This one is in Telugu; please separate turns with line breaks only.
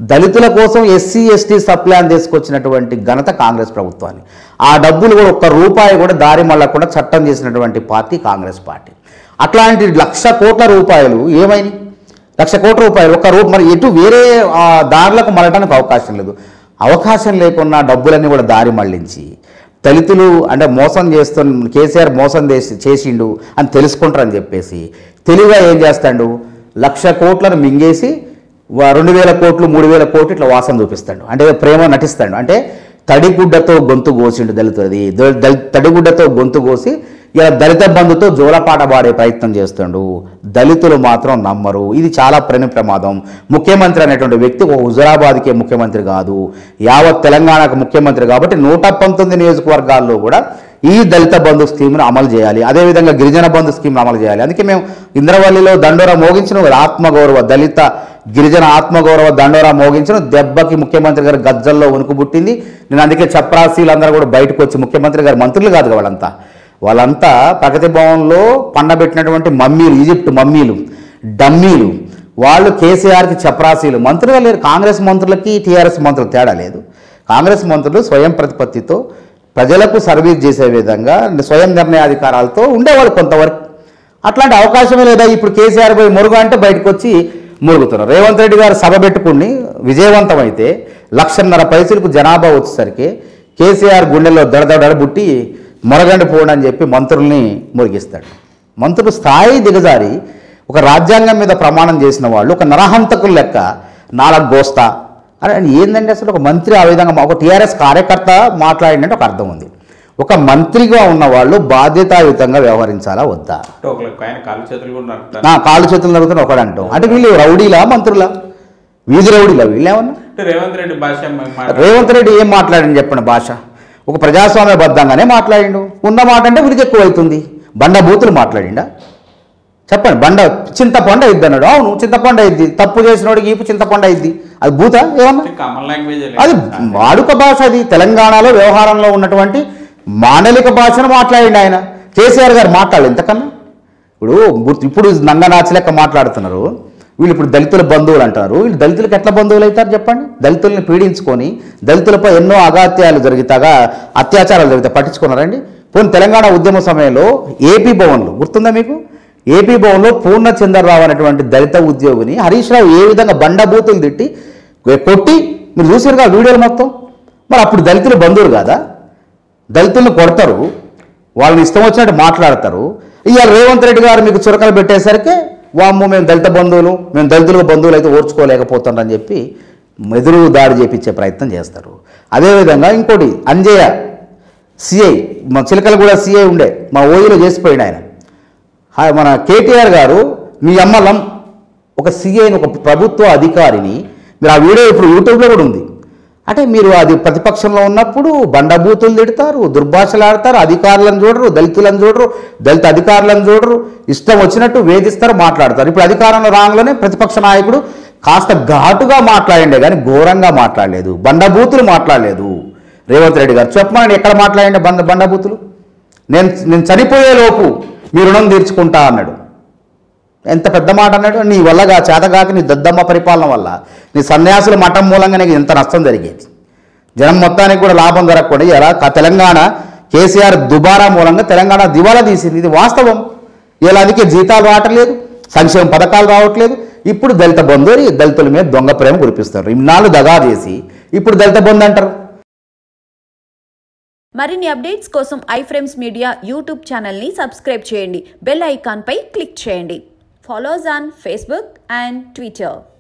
దళితుల కోసం ఎస్సీ ఎస్టీ సప్లాన్ తీసుకొచ్చినటువంటి ఘనత కాంగ్రెస్ ప్రభుత్వాన్ని ఆ డబ్బులు కూడా ఒక్క రూపాయి కూడా దారి మళ్ళకుండా చట్టం చేసినటువంటి పార్టీ కాంగ్రెస్ పార్టీ అట్లాంటి లక్ష కోట్ల రూపాయలు ఏమైనాయి లక్ష కోట్ల రూపాయలు ఒక్క రూప మరి ఎటు వేరే ఆ, దారులకు మళ్ళటానికి అవకాశం లేదు అవకాశం లేకున్నా డబ్బులన్నీ కూడా దారి మళ్ళించి దళితులు అంటే మోసం చేస్తు కేసీఆర్ మోసం చేసి చేసిండు అని తెలుసుకుంటారని చెప్పేసి తెలివిగా ఏం చేస్తాడు లక్ష కోట్లను మింగేసి వా- రెండు వేల కోట్లు మూడు వేల కోట్లు ఇట్లా వాసన చూపిస్తాడు అంటే ప్రేమ నటిస్తాడు అంటే తడిగుడ్డతో గొంతు కోసిండు దళితులది దళ- దళ- తడిగుడ్డతో గొంతు కోసి ఇలా దళిత బంధుతో జోలపాట పాడే ప్రయత్నం చేస్తుండు దళితులు మాత్రం నమ్మరు ఇది చాలా ప్రణి ప్రమాదం ముఖ్యమంత్రి అనేటువంటి వ్యక్తి ఒక హుజరాబాద్కే ముఖ్యమంత్రి కాదు యావత్ తెలంగాణకు ముఖ్యమంత్రి కాబట్టి నూట పంతొమ్మిది నియోజకవర్గాల్లో కూడా ఈ దళిత బంధు స్కీమ్ను అమలు చేయాలి అదేవిధంగా గిరిజన బంధు స్కీమ్ను అమలు చేయాలి అందుకే మేము ఇంద్రవల్లిలో దండోరా మోగించిన కదా ఆత్మగౌరవ దళిత గిరిజన ఆత్మగౌరవ దండోరా మోగించిన దెబ్బకి ముఖ్యమంత్రి గారు గజ్జల్లో వణుకు పుట్టింది నేను అందుకే చప్రాసీలందరూ కూడా బయటకు వచ్చి ముఖ్యమంత్రి గారు మంత్రులు కాదు వాళ్ళంతా వాళ్ళంతా ప్రగతి భవన్లో పండబెట్టినటువంటి మమ్మీలు ఈజిప్ట్ మమ్మీలు డమ్మీలు వాళ్ళు కేసీఆర్కి చపరాసీలు మంత్రులు లేరు కాంగ్రెస్ మంత్రులకి టీఆర్ఎస్ మంత్రులు తేడా లేదు కాంగ్రెస్ మంత్రులు స్వయం ప్రతిపత్తితో ప్రజలకు సర్వీస్ చేసే విధంగా స్వయం నిర్ణయాధికారాలతో ఉండేవాళ్ళు కొంతవరకు అట్లాంటి అవకాశమే లేదా ఇప్పుడు కేసీఆర్ పోయి మురుగు అంటే బయటకు వచ్చి మురుగుతున్నారు రేవంత్ రెడ్డి గారు సభ పెట్టుకుని విజయవంతమైతే లక్షన్నర పైసలకు జనాభా వచ్చేసరికి కేసీఆర్ గుండెల్లో దడదడ బుట్టి మొరగండి పోండి అని చెప్పి మంత్రుల్ని మురిగిస్తాడు మంత్రులు స్థాయి దిగజారి ఒక రాజ్యాంగం మీద ప్రమాణం చేసిన వాళ్ళు ఒక నరహంతకుల లెక్క నాలుగు గోస్తా అని అని ఏందండి అసలు ఒక మంత్రి ఆ విధంగా మా- ఒక టీఆర్ఎస్ కార్యకర్త మాట్లాడినట్టు ఒక అర్థం ఉంది ఒక మంత్రిగా ఉన్న వాళ్ళు బాధ్యతాయుతంగా వ్యవహరించాలా వద్దా
అంటే ఒకరికి ఆయన కాలు చేతులు కూడా నరుకుతారు
నా కాళ్ళు చేతులు నరుగుతున్న ఒకడు అంటాం అంటే వీళ్ళు రౌడీలా మంత్రులా వీధి రౌడీలా వీళ్ళు ఏమన్నా
అంటే రేవంత్ రెడ్డి భాష మాట
రేవంత్ రెడ్డి ఏం మాట్లాడండి చెప్పండి భాష ఒక ప్రజాస్వామ్యబద్ధంగానే మాట్లాడిండు ఉన్న మాట అంటే వీరికి ఎక్కువ అవుతుంది బండ బూతులు మాట్లాడిండా చెప్పండి బండ చింతపండు అయిద్ది అన్నాడు అవును చింతపండు అయిద్ది తప్పు చేసినోడికి ఈపు చింతపండు అయిద్ది అది భూత ఏమన్నా
కామన్ లాంగ్వేజ్
అది వాడుక భాష అది తెలంగాణలో వ్యవహారంలో ఉన్నటువంటి మాండలిక భాషను మాట్లాడిండు ఆయన కేసీఆర్ గారు మాట్లాడలేదు ఇంతకన్నా ఇప్పుడు గుర్తు ఇప్పుడు నంగనాచి లెక్క మాట్లాడుతున్నారు వీళ్ళు ఇప్పుడు దళితుల బంధువులు అంటారు వీళ్ళు దళితులకు ఎట్లా బంధువులు అవుతారు చెప్పండి దళితుల్ని పీడించుకొని దళితులపై ఎన్నో అగాత్యాలు జరుగుతాగా అత్యాచారాలు జరిగితే పట్టించుకున్నారండి పోనీ తెలంగాణ ఉద్యమ సమయంలో ఏపీ భవన్లు గుర్తుందా మీకు ఏపీ భవన్లో పూర్ణ చంద్రరావు అనేటువంటి దళిత ఉద్యోగిని హరీష్ రావు ఏ విధంగా బండబూతులు తిట్టి కొట్టి మీరు చూసారు కదా వీడియోలు మొత్తం మరి అప్పుడు దళితుల బంధువులు కాదా దళితులను కొడతారు వాళ్ళని ఇష్టం వచ్చినట్టు మాట్లాడతారు ఇవాళ రేవంత్ రెడ్డి గారు మీకు చురకలు పెట్టేసరికి వామ్మో మేము దళిత బంధువులు మేము దళితులకు బంధువులు అయితే ఓర్చుకోలేకపోతున్నారని చెప్పి మెదురు దాడి చేపించే ప్రయత్నం చేస్తారు అదేవిధంగా ఇంకోటి అంజయ్య సిఐ మా చిలకలు కూడా సిఐ ఉండే మా ఓయిలో చేసిపోయాడు ఆయన హా- మన కేటీఆర్ గారు మీ అమ్మలం ఒక సిఐని ఒక ప్రభుత్వ అధికారిని మీరు ఆ వీడియో ఇప్పుడు యూట్యూబ్లో కూడా ఉంది అంటే మీరు అది ప్రతిపక్షంలో ఉన్నప్పుడు బండబూతులు తిడతారు దుర్భాషలు ఆడతారు అధికారులను చూడరు దళితులను చూడరు దళిత అధికారులను చూడరు ఇష్టం వచ్చినట్టు వేధిస్తారు మాట్లాడతారు ఇప్పుడు అధికారంలో రాగానే ప్రతిపక్ష నాయకుడు కాస్త ఘాటుగా మాట్లాడిండే కానీ ఘోరంగా మాట్లాడలేదు బండబూతులు మాట్లాడలేదు రేవంత్ రెడ్డి గారు చెప్పమని ఎక్కడ మాట్లాడిండే బండ బండబూతులు నేను నేను చనిపోయే లోపు మీ రుణం తీర్చుకుంటా అన్నాడు ఎంత పెద్ద మాట అన్నాడు నీ వల్లగా చేతగాక నీ దద్దమ్మ పరిపాలన వల్ల నీ సన్యాసుల మఠం మూలంగా నీకు ఎంత నష్టం జరిగేది జనం మొత్తానికి కూడా లాభం జరగకుండా ఇలా క- తెలంగాణ కేసీఆర్ దుబారా మూలంగా తెలంగాణ దివాలా తీసింది ఇది వాస్తవం ఇలా అందుకే జీతాలు రావట్లేదు సంక్షేమ పథకాలు రావట్లేదు ఇప్పుడు దళిత బంధువులు దళితుల మీద దొంగ ప్రేమ కురిపిస్తారు ఇన్నాళ్ళు దగా చేసి ఇప్పుడు దళిత బంధు అంటారు
మరిన్ని అప్డేట్స్ కోసం ఐఫ్రేమ్స్ మీడియా యూట్యూబ్ ఛానల్ని సబ్స్క్రైబ్ చేయండి బెల్ ఐకాన్పై క్లిక్ చేయండి follow us on Facebook and Twitter